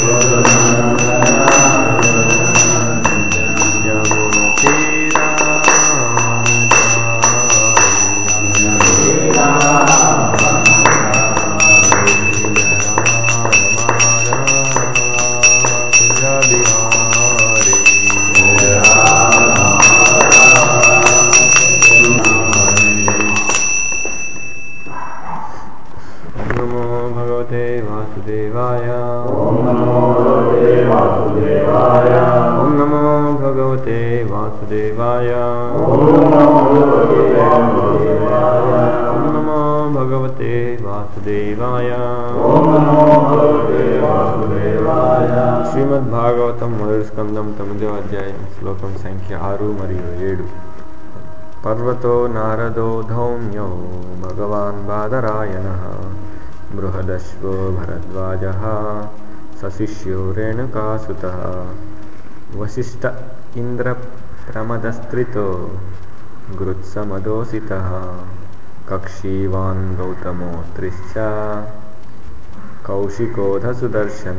नमो भगवते वासुदेवाय ॐ नमो भगवते वासुदेवाय ॐ नमो भगवते वासुदेवाय ॐ नमो भगवते वासुदेवाय ॐ नमो भगवते वासुदेवाय ॐ नमो भगवते వాసుదేవాయ శ్రీమద్భాగవతం మొదటి స్కందం తొమ్మిదో అధ్యాయం శ్లోకం సంఖ్య ఆరు మరియు ఏడు పర్వతో నారదో ధౌమ్యో భగవాన్ బాదరాయణ బృహదశ్వో భరద్వాజ సశిష్యో రేణుకాసుత వశిష్ట ఇంద్ర ప్రమదస్త్రితో గృత్సమదోసిత కక్షీవాన్ గౌతమోత్రిశ్చ కౌశికోధ సుదర్శన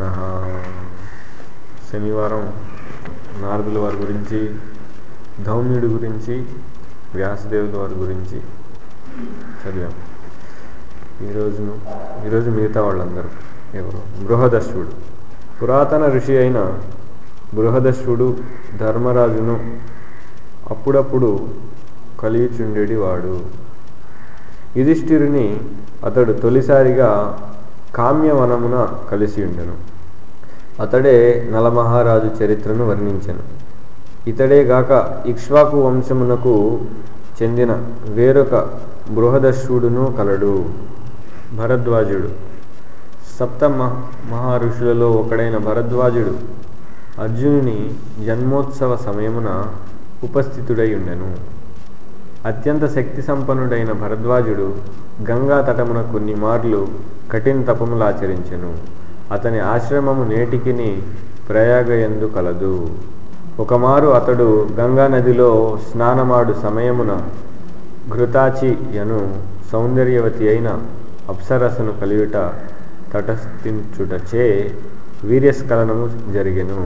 శనివారం నారదుల వారి గురించి ధౌమ్యుడి గురించి వ్యాసదేవుల వారి గురించి చదివాం ఈరోజును ఈరోజు మిగతా వాళ్ళందరూ ఎవరు బృహదశ్వుడు పురాతన ఋషి అయిన బృహదశ్వుడు ధర్మరాజును అప్పుడప్పుడు కలిగిచుండేటి వాడు యుధిష్ఠిరుని అతడు తొలిసారిగా కామ్యవనమున కలిసి ఉండెను అతడే నలమహారాజు చరిత్రను వర్ణించెను ఇతడే గాక ఇక్ష్వాకు వంశమునకు చెందిన వేరొక బృహదశ్వుడును కలడు భరద్వాజుడు సప్త మహ- మహర్షులలో ఒకడైన భరద్వాజుడు అర్జునుని జన్మోత్సవ సమయమున ఉపస్థితుడై ఉండెను అత్యంత శక్తి సంపన్నుడైన భరద్వాజుడు గంగా తటమున కొన్ని మార్లు కఠిన తపములు ఆచరించెను అతని ఆశ్రమము నేటికిని ప్రయాగయందు కలదు ఒకమారు అతడు గంగా నదిలో స్నానమాడు సమయమున ఘృతాచి యను సౌందర్యవతి అయిన అప్సరసను కలియుట తటస్థించుటచే వీర్యస్ఖలనము జరిగెను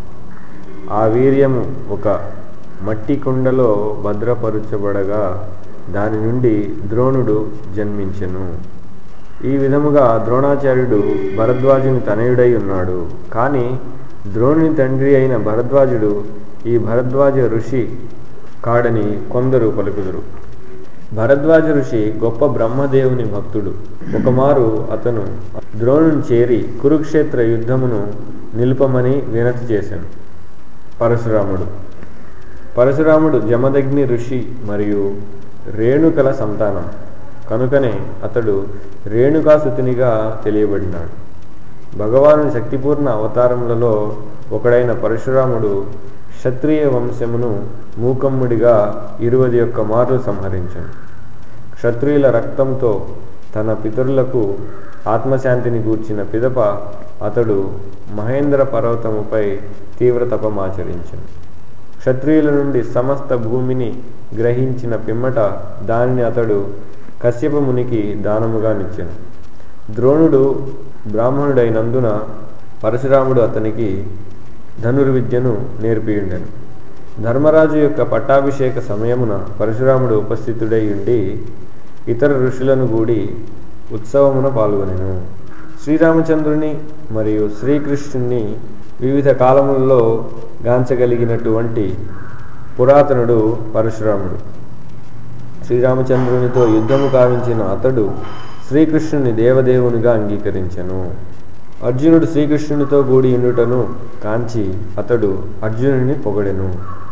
ఆ వీర్యము ఒక మట్టి కుండలో భద్రపరచబడగా దాని నుండి ద్రోణుడు జన్మించెను ఈ విధముగా ద్రోణాచార్యుడు భరద్వాజుని తనయుడై ఉన్నాడు కానీ ద్రోణుని తండ్రి అయిన భరద్వాజుడు ఈ భరద్వాజ ఋషి కాడని కొందరు పలుకుదురు భరద్వాజ ఋషి గొప్ప బ్రహ్మదేవుని భక్తుడు ఒకమారు అతను ద్రోణుని చేరి కురుక్షేత్ర యుద్ధమును నిలుపమని వినతి చేశాను పరశురాముడు పరశురాముడు జమదగ్ని ఋషి మరియు రేణుకల సంతానం కనుకనే అతడు రేణుకాసుతునిగా తెలియబడినాడు భగవాను శక్తిపూర్ణ అవతారములలో ఒకడైన పరశురాముడు క్షత్రియ వంశమును మూకమ్ముడిగా ఇరువది యొక్క మార్లు సంహరించాడు క్షత్రియుల రక్తంతో తన పితరులకు ఆత్మశాంతిని గూర్చిన పిదప అతడు మహేంద్ర పర్వతముపై తీవ్ర తపమాచరించాడు క్షత్రియుల నుండి సమస్త భూమిని గ్రహించిన పిమ్మట దానిని అతడు కశ్యప మునికి దానముగా నిచ్చాను ద్రోణుడు బ్రాహ్మణుడైనందున పరశురాముడు అతనికి ధనుర్విద్యను నేర్పియుండెను ధర్మరాజు యొక్క పట్టాభిషేక సమయమున పరశురాముడు ఉపస్థితుడై ఉండి ఇతర ఋషులను కూడి ఉత్సవమున పాల్గొనెను శ్రీరామచంద్రుని మరియు శ్రీకృష్ణుని వివిధ కాలములలో గాంచగలిగినటువంటి పురాతనుడు పరశురాముడు శ్రీరామచంద్రునితో యుద్ధము కావించిన అతడు శ్రీకృష్ణుని దేవదేవునిగా అంగీకరించెను అర్జునుడు శ్రీకృష్ణునితో కూడి ఉండుటను కాంచి అతడు అర్జునుని పొగడెను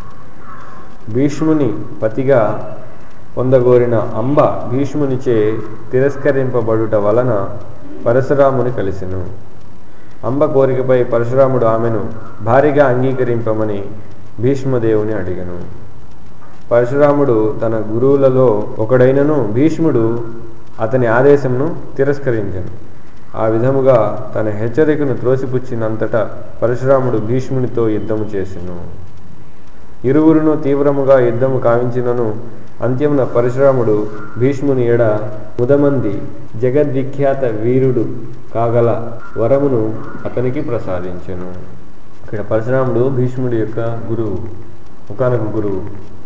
భీష్ముని పతిగా పొందగోరిన అంబ భీష్మునిచే తిరస్కరింపబడుట వలన పరశురాముని కలిసెను అంబ కోరికపై పరశురాముడు ఆమెను భారీగా అంగీకరింపమని భీష్మదేవుని అడిగను పరశురాముడు తన గురువులలో ఒకడైనను భీష్ముడు అతని ఆదేశంను తిరస్కరించను ఆ విధముగా తన హెచ్చరికను త్రోసిపుచ్చినంతటా పరశురాముడు భీష్మునితో యుద్ధము చేసెను ఇరువురును తీవ్రముగా యుద్ధము కావించినను అంత్యమున పరశురాముడు భీష్ముని ఎడ ముదమంది జగద్విఖ్యాత వీరుడు కాగల వరమును అతనికి ప్రసాదించెను ఇక్కడ పరశురాముడు భీష్ముడి యొక్క గురువు ఒకనొక గురువు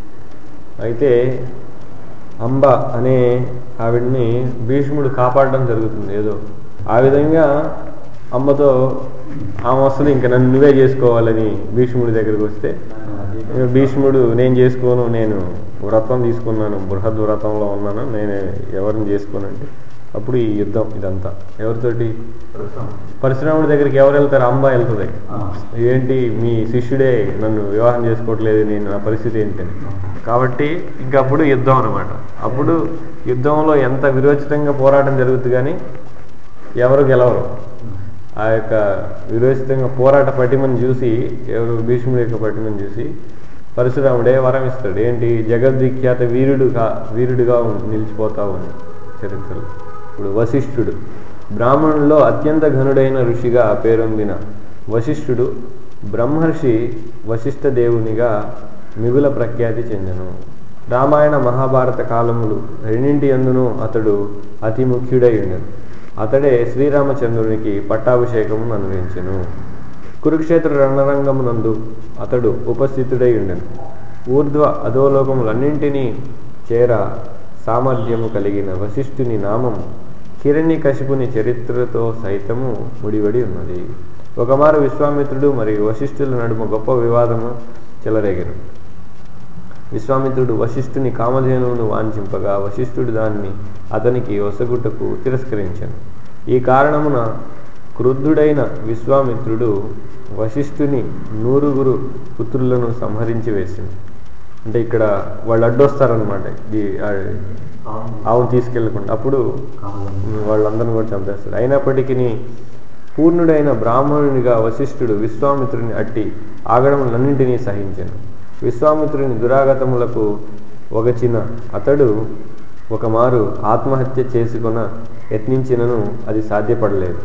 అయితే అంబ అనే ఆవిడ్ని భీష్ముడు కాపాడడం జరుగుతుంది ఏదో ఆ విధంగా అమ్మతో ఆమె వస్తుంది ఇంకా నన్ను నువ్వే చేసుకోవాలని భీష్ముడి దగ్గరికి వస్తే భీష్ముడు నేను చేసుకోను నేను వ్రతం తీసుకున్నాను బృహద్ వ్రతంలో ఉన్నాను నేను ఎవరిని చేసుకోనంటే అప్పుడు ఈ యుద్ధం ఇదంతా ఎవరితోటి పరశురాముడి దగ్గరికి ఎవరు వెళ్తారు అంబ వెళ్తుంది ఏంటి మీ శిష్యుడే నన్ను వివాహం చేసుకోవట్లేదు నేను నా పరిస్థితి ఏంటని కాబట్టి ఇంకా అప్పుడు యుద్ధం అనమాట అప్పుడు యుద్ధంలో ఎంత విరోచితంగా పోరాటం జరుగుతుంది కానీ ఎవరు గెలవరు ఆ యొక్క విరోచితంగా పోరాట పటిమని చూసి ఎవరు భీష్ముడి యొక్క పటిమని చూసి పరశురాముడే వరం ఇస్తాడు ఏంటి జగద్విఖ్యాత వీరుడుగా వీరుడుగా ఉం- నిలిచిపోతావు అని చరిత్రలో ఇప్పుడు వశిష్ఠుడు బ్రాహ్మణుల్లో అత్యంత ఘనుడైన ఋషిగా పేరొందిన వశిష్ఠుడు బ్రహ్మర్షి వశిష్ఠ దేవునిగా మిగుల ప్రఖ్యాతి చెందెను రామాయణ మహాభారత కాలములు రెండింటి అందును అతడు అతి ముఖ్యుడై ఉండెను అతడే శ్రీరామచంద్రునికి పట్టాభిషేకమును అనుభవించెను కురుక్షేత్ర రణరంగమునందు అతడు ఉపస్థితుడై ఉండెను ఊర్ధ్వ అధోలోకములన్నింటినీ చేర సామర్థ్యము కలిగిన వశిష్ఠుని నామం కిరణి కశిపుని చరిత్రతో సైతము ముడివడి ఉన్నది ఒకమారు విశ్వామిత్రుడు మరియు వశిష్ఠుల నడుమ గొప్ప వివాదము చెలరేగెను విశ్వామిత్రుడు వశిష్ఠుని కామధేనువును వాంఛింపగా వశిష్ఠుడు దాన్ని అతనికి ఒసగుటకు తిరస్కరించాను ఈ కారణమున క్రుద్ధుడైన విశ్వామిత్రుడు వశిష్ఠుని నూరుగురు పుత్రులను సంహరించి వేసింది అంటే ఇక్కడ వాళ్ళు అడ్డొస్తారనమాట ఈ ఆ- ఆవును తీసుకెళ్లకుండా అప్పుడు వాళ్ళందరిని కూడా చంపేస్తాడు అయినప్పటికీ పూర్ణుడైన బ్రాహ్మణునిగా వశిష్ఠుడు విశ్వామిత్రుని అట్టి ఆగడములన్నింటినీ సహించాను విశ్వామిత్రుని దురాగతములకు ఒకచిన అతడు ఒకమారు ఆత్మహత్య చేసుకున్న యత్నించినను అది సాధ్యపడలేదు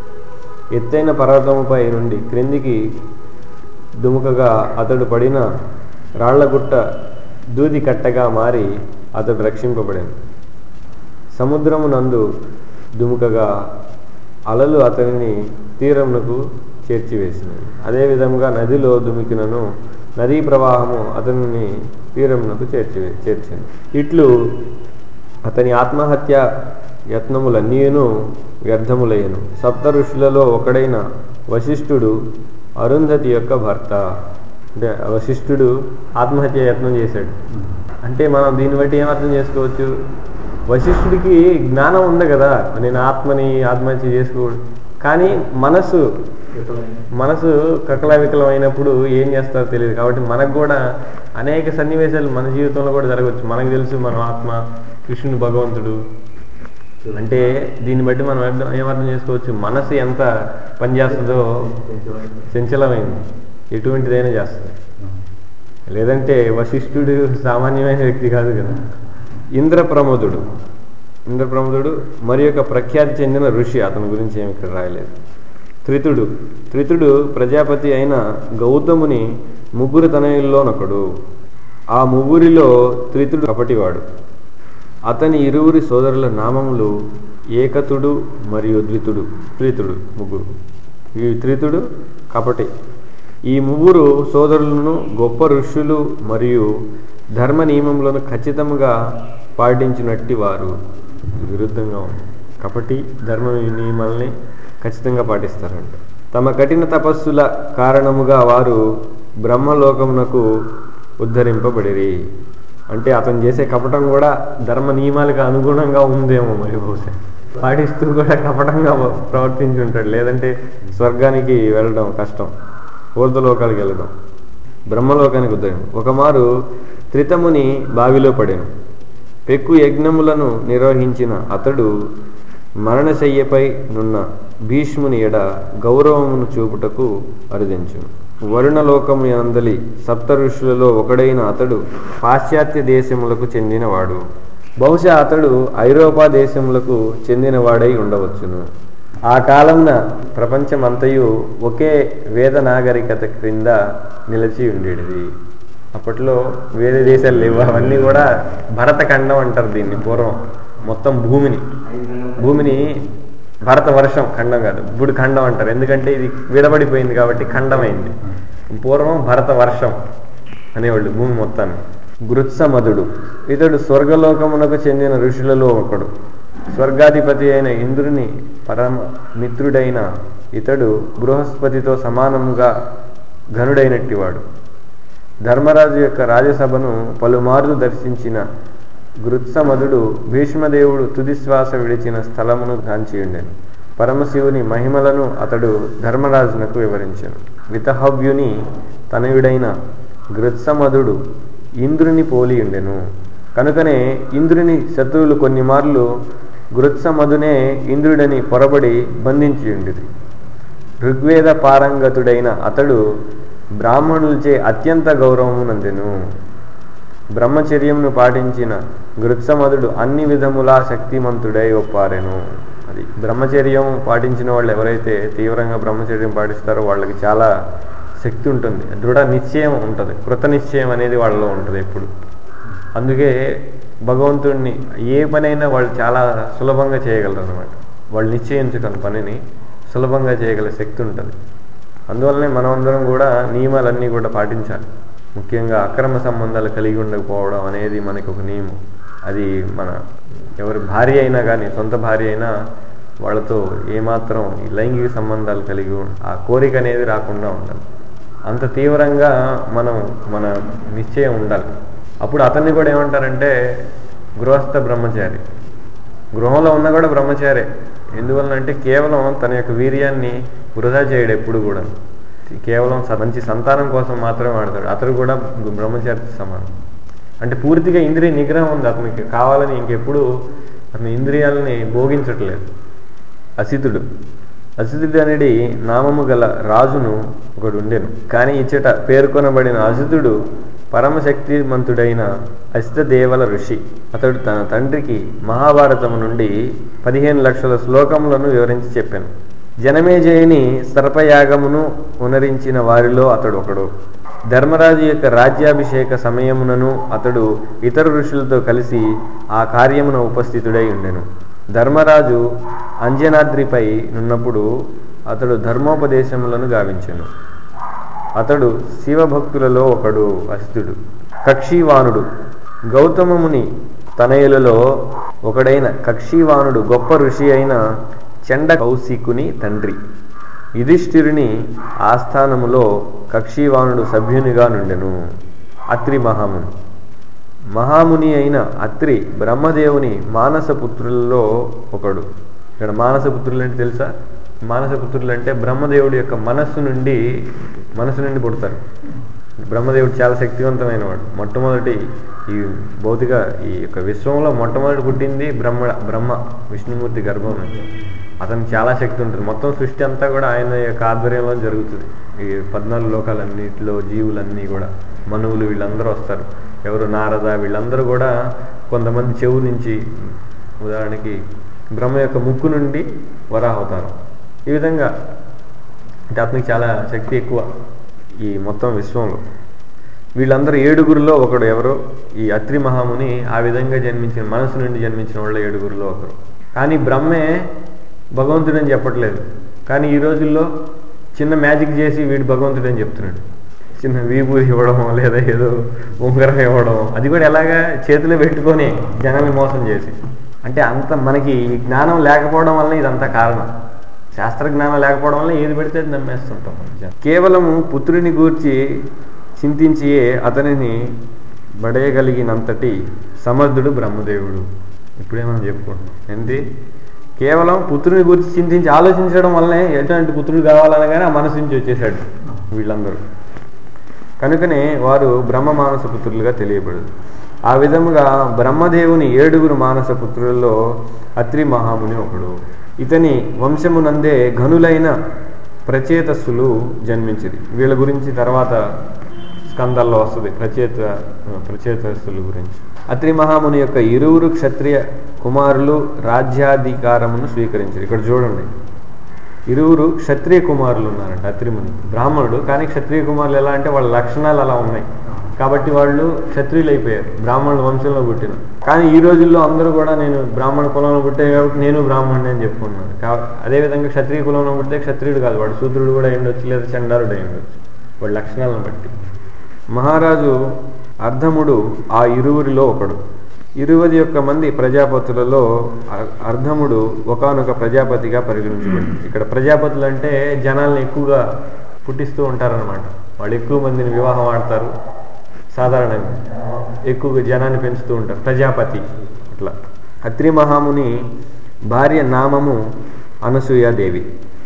ఎత్తైన పర్వతముపై నుండి క్రిందికి దుముకగా అతడు పడిన రాళ్లగుట్ట దూది కట్టగా మారి అతడు రక్షింపబడాను సముద్రమునందు దుముకగా అలలు అతనిని తీరమునకు చేర్చివేసినవి అదేవిధంగా నదిలో దుమికినను నదీ ప్రవాహము అతనిని తీరమునకు చేర్చి చేర్చింది ఇట్లు అతని ఆత్మహత్య యత్నములన్నీయును వ్యర్థములయ్యను సప్త ఋషులలో ఒకడైన వశిష్ఠుడు అరుంధతి యొక్క భర్త అంటే వశిష్ఠుడు ఆత్మహత్య యత్నం చేశాడు అంటే మనం దీన్ని బట్టి ఏమర్థం చేసుకోవచ్చు వశిష్ఠుడికి జ్ఞానం ఉంది కదా నేను ఆత్మని ఆత్మహత్య చేసుకోడు కానీ మనసు మనసు కకలవికలం అయినప్పుడు ఏం చేస్తారో తెలియదు కాబట్టి మనకు కూడా అనేక సన్నివేశాలు మన జీవితంలో కూడా జరగవచ్చు మనకు తెలుసు మన ఆత్మ కృష్ణుడు భగవంతుడు అంటే దీన్ని బట్టి మనం అర్థం ఏమర్థం చేసుకోవచ్చు మనసు ఎంత పనిచేస్తుందో చంచలమైంది ఎటువంటిదైనా చేస్తుంది లేదంటే వశిష్ఠుడు సామాన్యమైన వ్యక్తి కాదు కదా ఇంద్రప్రమోదుడు ఇంద్రప్రమోదుడు మరి యొక్క ప్రఖ్యాతి చెందిన ఋషి అతని గురించి ఏమి ఇక్కడ రాయలేదు త్రితుడు త్రితుడు ప్రజాపతి అయిన గౌతముని ముగ్గురు తనయుల్లోనొకడు ఆ ముగ్గురిలో త్రితుడు కపటివాడు అతని ఇరువురి సోదరుల నామములు ఏకతుడు మరియు ద్వితుడు త్రితుడు ముగ్గురు ఈ త్రితుడు కపటి ఈ ముగ్గురు సోదరులను గొప్ప ఋషులు మరియు ధర్మ నియమములను ఖచ్చితంగా పాటించినట్టి వారు విరుద్ధంగా ఉంది కపటి ధర్మ నియమాలని ఖచ్చితంగా పాటిస్తారంట తమ కఠిన తపస్సుల కారణముగా వారు బ్రహ్మలోకమునకు ఉద్ధరింపబడిరి అంటే అతను చేసే కపటం కూడా ధర్మ నియమాలకు అనుగుణంగా ఉందేమో మరి బహుశా పాటిస్తూ కూడా కపటంగా ప్రవర్తించి ఉంటాడు లేదంటే స్వర్గానికి వెళ్ళడం కష్టం ఊర్ధలోకాలకు వెళ్ళడం బ్రహ్మలోకానికి ఉద్దయం ఒకమారు త్రితముని బావిలో పడాను పెక్కు యజ్ఞములను నిర్వహించిన అతడు మరణశయ్యపై నున్న భీష్ముని ఎడ గౌరవమును చూపుటకు అరుదించును వరుణలోకము నందలి సప్త ఋషులలో ఒకడైన అతడు పాశ్చాత్య దేశములకు చెందినవాడు బహుశా అతడు ఐరోపా దేశములకు చెందినవాడై ఉండవచ్చును ఆ కాలంన ప్రపంచమంతయు ఒకే వేద నాగరికత క్రింద నిలిచి ఉండేది అప్పట్లో వేరే దేశాలు లేవు అవన్నీ కూడా భరతఖండం అంటారు దీన్ని పూర్వం మొత్తం భూమిని భూమిని భరత వర్షం ఖండం కాదు ఇప్పుడు ఖండం అంటారు ఎందుకంటే ఇది విడబడిపోయింది కాబట్టి ఖండమైంది పూర్వం భరత వర్షం అనేవాళ్ళు భూమి మొత్తాన్ని గృత్సమధుడు ఇతడు స్వర్గలోకమునకు చెందిన ఋషులలో ఒకడు స్వర్గాధిపతి అయిన ఇంద్రుని పరమ మిత్రుడైన ఇతడు బృహస్పతితో సమానముగా ఘనుడైనట్టివాడు ధర్మరాజు యొక్క రాజసభను పలుమార్లు దర్శించిన గృత్సమధుడు భీష్మదేవుడు తుదిశ్వాస విడిచిన స్థలమును గాంచియుండెను పరమశివుని మహిమలను అతడు ధర్మరాజునకు వివరించెను వితహవ్యుని తనయుడైన గృత్సమధుడు ఇంద్రుని పోలియుండెను కనుకనే ఇంద్రుని శత్రువులు కొన్ని మార్లు గృత్సమధునే ఇంద్రుడని పొరబడి బంధించియుండిరి ఋగ్వేద పారంగతుడైన అతడు బ్రాహ్మణులచే అత్యంత గౌరవమునందెను బ్రహ్మచర్యమును పాటించిన గృత్సమధుడు అన్ని విధములా శక్తిమంతుడై ఒప్పారెను అది బ్రహ్మచర్యం పాటించిన వాళ్ళు ఎవరైతే తీవ్రంగా బ్రహ్మచర్యం పాటిస్తారో వాళ్ళకి చాలా శక్తి ఉంటుంది దృఢ నిశ్చయం ఉంటుంది కృత నిశ్చయం అనేది వాళ్ళలో ఉంటుంది ఎప్పుడు అందుకే భగవంతుడిని ఏ పనైనా వాళ్ళు చాలా సులభంగా చేయగలరు అనమాట వాళ్ళు నిశ్చయించుకున్న పనిని సులభంగా చేయగల శక్తి ఉంటుంది అందువల్లనే మనమందరం కూడా నియమాలన్నీ కూడా పాటించాలి ముఖ్యంగా అక్రమ సంబంధాలు కలిగి ఉండకపోవడం అనేది మనకి ఒక నియమం అది మన ఎవరి భార్య అయినా కానీ సొంత భార్య అయినా వాళ్ళతో ఏమాత్రం ఈ లైంగిక సంబంధాలు కలిగి ఉండ- ఆ కోరిక అనేది రాకుండా ఉండాలి అంత తీవ్రంగా మనం మన నిశ్చయం ఉండాలి అప్పుడు అతన్ని కూడా ఏమంటారంటే గృహస్థ బ్రహ్మచారి గృహంలో ఉన్నా కూడా బ్రహ్మచారే ఎందువలనంటే కేవలం తన యొక్క వీర్యాన్ని వృధా చేయడు ఎప్పుడు కూడా కేవలం స- మంచి సంతానం కోసం మాత్రమే వాడతాడు అతడు కూడా బ్రహ్మచారి సమానం అంటే పూర్తిగా ఇంద్రియ నిగ్రహం ఉంది అతనికి కావాలని ఇంకెప్పుడు అతని ఇంద్రియాలని భోగించట్లేదు అసితుడు అసితుడు అనేది నామము గల రాజును ఒకడు ఉండెను కానీ ఇచ్చట పేర్కొనబడిన అసితుడు పరమశక్తిమంతుడైన అసితదేవల ఋషి అతడు తన తండ్రికి మహాభారతము నుండి పదిహేను లక్షల శ్లోకములను వివరించి చెప్పాను జనమేజయుని సర్పయాగమును ఉనరించిన వారిలో అతడు ఒకడు ధర్మరాజు యొక్క రాజ్యాభిషేక సమయమునను అతడు ఇతర ఋషులతో కలిసి ఆ కార్యమున ఉపస్థితుడై ఉండెను ధర్మరాజు అంజనాద్రిపై నున్నప్పుడు అతడు ధర్మోపదేశములను గావించెను అతడు శివభక్తులలో ఒకడు అస్థుడు కక్షీవానుడు గౌతమముని తనయులలో ఒకడైన కక్షీవానుడు గొప్ప ఋషి అయిన చండ కౌశికుని తండ్రి యుధిష్ఠిరుని ఆస్థానములో కక్షీవానుడు సభ్యునిగా నుండెను అత్రి మహాముని మహాముని అయిన అత్రి బ్రహ్మదేవుని మానసపుత్రులలో ఒకడు ఇక్కడ మానసపుత్రులు అంటే తెలుసా మానసపుత్రులు అంటే బ్రహ్మదేవుడి యొక్క మనస్సు నుండి మనసు నుండి పుడతారు బ్రహ్మదేవుడు చాలా శక్తివంతమైన వాడు మొట్టమొదటి ఈ భౌతిక ఈ యొక్క విశ్వంలో మొట్టమొదటి పుట్టింది బ్రహ్మ బ్రహ్మ విష్ణుమూర్తి గర్భం నుంచి అతనికి చాలా శక్తి ఉంటుంది మొత్తం సృష్టి అంతా కూడా ఆయన యొక్క ఆధ్వర్యంలో జరుగుతుంది ఈ పద్నాలుగు లోకాలన్నిటిలో జీవులన్నీ కూడా మనువులు వీళ్ళందరూ వస్తారు ఎవరు నారద వీళ్ళందరూ కూడా కొంతమంది చెవు నుంచి ఉదాహరణకి బ్రహ్మ యొక్క ముక్కు నుండి వరాహ అవతారం ఈ విధంగా అంటే అతనికి చాలా శక్తి ఎక్కువ ఈ మొత్తం విశ్వంలో వీళ్ళందరూ ఏడుగురిలో ఒకడు ఎవరో ఈ అత్రి మహాముని ఆ విధంగా జన్మించిన మనసు నుండి జన్మించిన వాళ్ళ ఏడుగురిలో ఒకరు కానీ బ్రహ్మే భగవంతుడని చెప్పట్లేదు కానీ ఈ రోజుల్లో చిన్న మ్యాజిక్ చేసి వీడు భగవంతుడని చెప్తున్నాడు చిన్న వీభూతి ఇవ్వడమో లేదా ఏదో ఉంగరం ఇవ్వడం అది కూడా ఎలాగా చేతిలో పెట్టుకొని జనాల్ని మోసం చేసి అంటే అంత మనకి ఈ జ్ఞానం లేకపోవడం వల్ల ఇదంతా కారణం శాస్త్ర జ్ఞానం లేకపోవడం వల్ల ఏది పెడితే అది నమ్మేస్తుంటాం కేవలము పుత్రుని గూర్చి చింతించియే అతనిని బడేయగలిగినంతటి సమర్థుడు బ్రహ్మదేవుడు ఇప్పుడే మనం చెప్పుకుంటున్నాం ఏంటి కేవలం పుత్రుని గురించి చింతించి ఆలోచించడం వల్లనే ఎటువంటి పుత్రుడు కావాలనగానే ఆ మనసు నుంచి వచ్చేసాడు వీళ్ళందరూ కనుకనే వారు బ్రహ్మ మానస పుత్రులుగా తెలియబడదు ఆ విధముగా బ్రహ్మదేవుని ఏడుగురు మానస పుత్రులలో అత్రి మహాముని ఒకడు ఇతని వంశమునందే ఘనులైన ప్రచేతస్సులు జన్మించింది వీళ్ళ గురించి తర్వాత స్కందాల్లో వస్తుంది ప్రచేత ప్రచేతస్సుల గురించి అత్రి మహాముని యొక్క ఇరువురు క్షత్రియ కుమారులు రాజ్యాధికారమును స్వీకరించారు ఇక్కడ చూడండి ఇరువురు క్షత్రియ కుమారులు ఉన్నారంట అత్రిముని బ్రాహ్మణుడు కానీ క్షత్రియ కుమారులు ఎలా అంటే వాళ్ళ లక్షణాలు అలా ఉన్నాయి కాబట్టి వాళ్ళు క్షత్రియులు అయిపోయారు బ్రాహ్మణుల వంశంలో పుట్టిన కానీ ఈ రోజుల్లో అందరూ కూడా నేను బ్రాహ్మణ కులంలో పుట్టే కాబట్టి నేను బ్రాహ్మణుని అని చెప్పుకున్నాను కా అదేవిధంగా క్షత్రియ కులంలో పుట్టే క్షత్రియుడు కాదు వాడు శూద్రుడు కూడా అయి ఉండొచ్చు లేదా చండాలుడు అయి ఉండొచ్చు వాడి లక్షణాలను బట్టి మహారాజు అర్ధముడు ఆ ఇరువురిలో ఒకడు ఇరువది యొక్క మంది ప్రజాపతులలో అ- అర్ధముడు ఒకానొక ప్రజాపతిగా పరిగణించబడింది ఇక్కడ ప్రజాపతులు అంటే జనాల్ని ఎక్కువగా పుట్టిస్తూ ఉంటారనమాట వాళ్ళు ఎక్కువ మందిని వివాహం ఆడతారు సాధారణంగా ఎక్కువగా జనాన్ని పెంచుతూ ఉంటారు ప్రజాపతి అట్లా అత్రి మహాముని భార్య నామము అనసూయాదేవి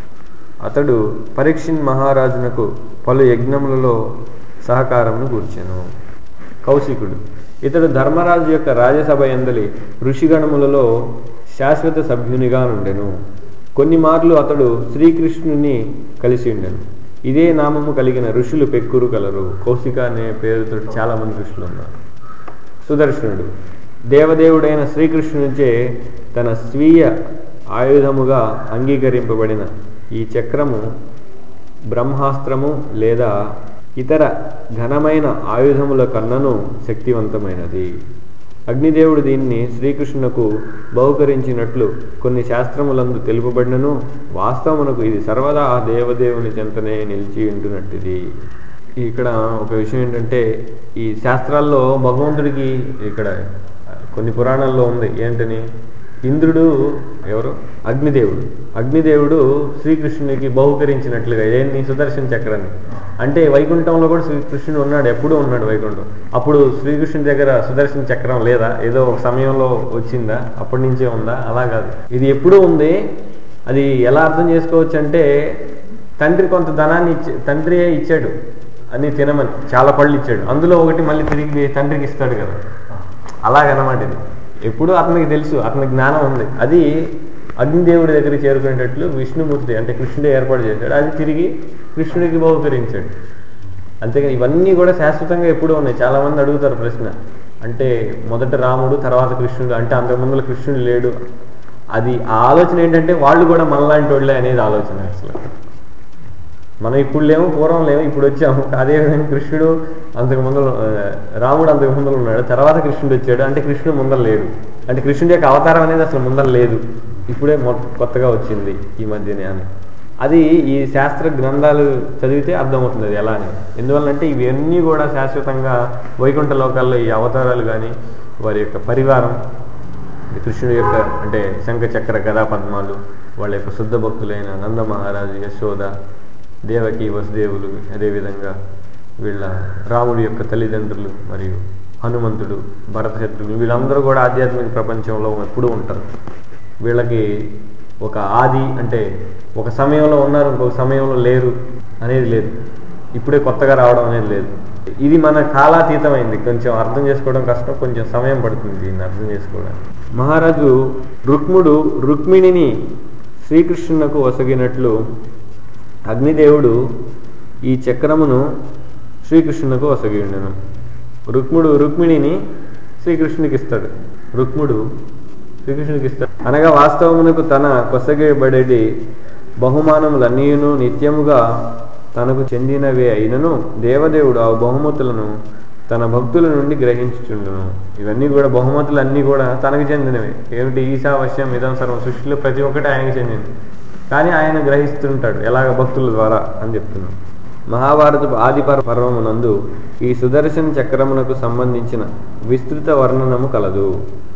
అతడు పరీక్షిన్ మహారాజునకు పలు యజ్ఞములలో సహకారమును కూర్చెను కౌశికుడు ఇతడు ధర్మరాజు యొక్క రాజ్యసభ ఎందలి ఋషిగణములలో శాశ్వత సభ్యునిగా నుండెను కొన్ని మార్లు అతడు శ్రీకృష్ణుని కలిసి ఉండెను ఇదే నామము కలిగిన ఋషులు పెక్కురు కలరు కౌశిక అనే పేరుతో చాలా మంది ఋషులు ఉన్నారు సుదర్శనుడు దేవదేవుడైన శ్రీకృష్ణునిచే తన స్వీయ ఆయుధముగా అంగీకరింపబడిన ఈ చక్రము బ్రహ్మాస్త్రము లేదా ఇతర ఘనమైన ఆయుధముల కన్నను శక్తివంతమైనది అగ్నిదేవుడు దీన్ని శ్రీకృష్ణునకు బహుకరించినట్లు కొన్ని శాస్త్రములందు తెలుపబడినను వాస్తవమునకు ఇది సర్వదా ఆ దేవదేవుని చెంతనే నిలిచి ఉంటున్నట్టిది ఇక్కడ ఒక విషయం ఏంటంటే ఈ శాస్త్రాల్లో భగవంతుడికి ఇక్కడ కొన్ని పురాణాల్లో ఉంది ఏంటని ఇంద్రుడు ఎవరు అగ్నిదేవుడు అగ్నిదేవుడు శ్రీకృష్ణునికి బహుకరించినట్లుగా ఏంటి సుదర్శన చక్రాన్ని అంటే వైకుంఠంలో కూడా శ్రీకృష్ణుడు ఉన్నాడు ఎప్పుడూ ఉన్నాడు వైకుంఠం అప్పుడు శ్రీకృష్ణుడి దగ్గర సుదర్శన చక్రం లేదా ఏదో ఒక సమయంలో వచ్చిందా అప్పటి నుంచే ఉందా అలా కాదు ఇది ఎప్పుడూ ఉంది అది ఎలా అర్థం చేసుకోవచ్చు అంటే తండ్రి కొంత ధనాన్ని ఇచ్చి తండ్రియే ఇచ్చాడు అన్ని తినమని చాలా పళ్ళు ఇచ్చాడు అందులో ఒకటి మళ్ళీ తిరిగి తండ్రికి ఇస్తాడు కదా అలాగనమాట ఇది ఎప్పుడు అతనికి తెలుసు అతని జ్ఞానం ఉంది అది అగ్నిదేవుడి దగ్గరికి చేరుకునేటట్లు విష్ణుమూర్తి అంటే కృష్ణుడే ఏర్పాటు చేశాడు అది తిరిగి కృష్ణుడికి బహుకరించాడు అంతేగా ఇవన్నీ కూడా శాశ్వతంగా ఎప్పుడూ ఉన్నాయి చాలా మంది అడుగుతారు ప్రశ్న అంటే మొదట రాముడు తర్వాత కృష్ణుడు అంటే అంతకు ముందుల కృష్ణుడు లేడు అది ఆ ఆలోచన ఏంటంటే వాళ్ళు కూడా మనలాంటి వాళ్ళే అనేది ఆలోచన అసలు మనం ఇప్పుడు లేము పూర్వం లేము ఇప్పుడు వచ్చాము అదేవిధంగా కృష్ణుడు అంతకు ముందు రాముడు అంతకు ముందర ఉన్నాడు తర్వాత కృష్ణుడు వచ్చాడు అంటే కృష్ణుడు ముందర లేడు అంటే కృష్ణుడి యొక్క అవతారం అనేది అసలు ముందర లేదు ఇప్పుడే మొ- కొత్తగా వచ్చింది ఈ మధ్యనే అని అది ఈ శాస్త్ర గ్రంథాలు చదివితే అర్థమవుతుంది అది ఎలా అని ఎందువల్లంటే ఇవన్నీ కూడా శాశ్వతంగా వైకుంఠ లోకాల్లో ఈ అవతారాలు కానీ వారి యొక్క పరివారం అంటే కృష్ణుడి యొక్క అంటే శంఖ చక్ర గదా పద్మాలు వాళ్ళ యొక్క శుద్ధ భక్తులైన నంద మహారాజు యశోద దేవకి వసుదేవులు అదేవిధంగా వీళ్ళ రాముడి యొక్క తల్లిదండ్రులు మరియు హనుమంతుడు భరతశత్రులు వీళ్ళందరూ కూడా ఆధ్యాత్మిక ప్రపంచంలో ఎప్పుడూ ఉంటారు వీళ్ళకి ఒక ఆది అంటే ఒక సమయంలో ఉన్నారు ఇంకొక సమయంలో లేరు అనేది లేదు ఇప్పుడే కొత్తగా రావడం అనేది లేదు ఇది మన కాలాతీతమైంది కొంచెం అర్థం చేసుకోవడం కష్టం కొంచెం సమయం పడుతుంది దీన్ని అర్థం చేసుకోవడానికి మహారాజు రుక్ముడు రుక్మిణిని శ్రీకృష్ణునకు వసగినట్లు అగ్నిదేవుడు ఈ చక్రమును శ్రీకృష్ణునకు వసగి ఉండెను రుక్ముడు రుక్మిణిని శ్రీకృష్ణునికి ఇస్తాడు రుక్ముడు శ్రీకృష్ణునికి ఇస్తాడు అనగా వాస్తవమునకు తన కొసగబడేది బహుమానములన్నీయును నిత్యముగా తనకు చెందినవే అయినను దేవదేవుడు ఆ బహుమతులను తన భక్తుల నుండి గ్రహించుచుండును ఇవన్నీ కూడా బహుమతులు అన్నీ కూడా తనకు చెందినవే ఏమిటి ఈశావశ్యం ఇదం సర్వం సృష్టిలో ప్రతి ఒక్కటి ఆయనకి చెందింది కానీ ఆయన గ్రహిస్తుంటాడు ఎలాగ భక్తుల ద్వారా అని చెప్తున్నాం మహాభారత ఆదిపర్ పర్వమునందు ఈ సుదర్శన చక్రమునకు సంబంధించిన విస్తృత వర్ణనము కలదు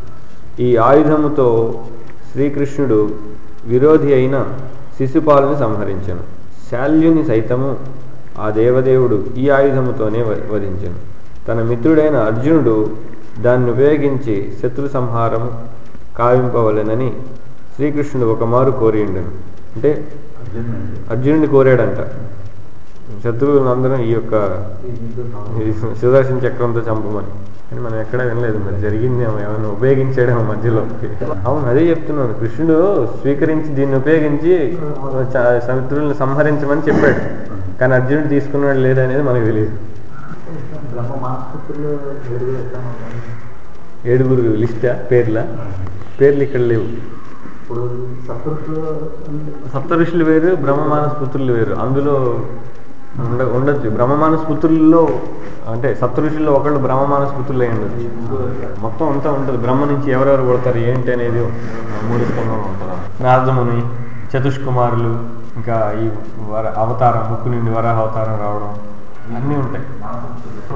ఈ ఆయుధముతో శ్రీకృష్ణుడు విరోధి అయిన శిశుపాలుని సంహరించను శాల్యుని సైతము ఆ దేవదేవుడు ఈ ఆయుధముతోనే వ- వధించెను తన మిత్రుడైన అర్జునుడు దాన్ని ఉపయోగించి శత్రు సంహారం కావింపవలెనని శ్రీకృష్ణుడు ఒకమారు కోరి ఉండెను అంటే అర్జునుడిని కోరాడంట శత్రువులందరం ఈ యొక్క ఈ సుదర్శన చక్రంతో చంపమని కానీ మనం ఎక్కడ వినలేదు మరి జరిగింది ఏమైనా ఉపయోగించాడేమో మధ్యలో అవును అదే చెప్తున్నాను కృష్ణుడు స్వీకరించి దీన్ని ఉపయోగించి చ- శత్రువులను సంహరించమని చెప్పాడు కానీ అర్జునుడు తీసుకున్నాడు లేదనేది మనకు తెలియదు బ్రహ్మ మానసపుత్రులు ఏడుగురు ఎట్లా ఉన్నారు? ఏడుగురు లిస్టా పేర్ల పేర్లు ఇక్కడ లేవు ఇప్పుడు సప్తఋషులు అంటే సప్త ఋషులు వేరు బ్రహ్మ మానస పుత్రులు వేరు అందులో ఉండ ఉండొచ్చు బ్రహ్మమానస పుత్రుల్లో అంటే సప్తఋషుల్లో ఒకళ్ళు బ్రహ్మమానస పుత్రులు అయి ఉండొచ్చు మొత్తం అంతా ఉంటుంది బ్రహ్మ నుంచి ఎవరెవరు కొడతారు ఏంటి అనేది మూడు స్కంధంలో ఉంటుంది నారదముని చతుష్కుమారులు ఇంకా ఈ వర అవతారం ముక్కు నుండి వరాహ అవతారం రావడం అన్నీ ఉంటాయి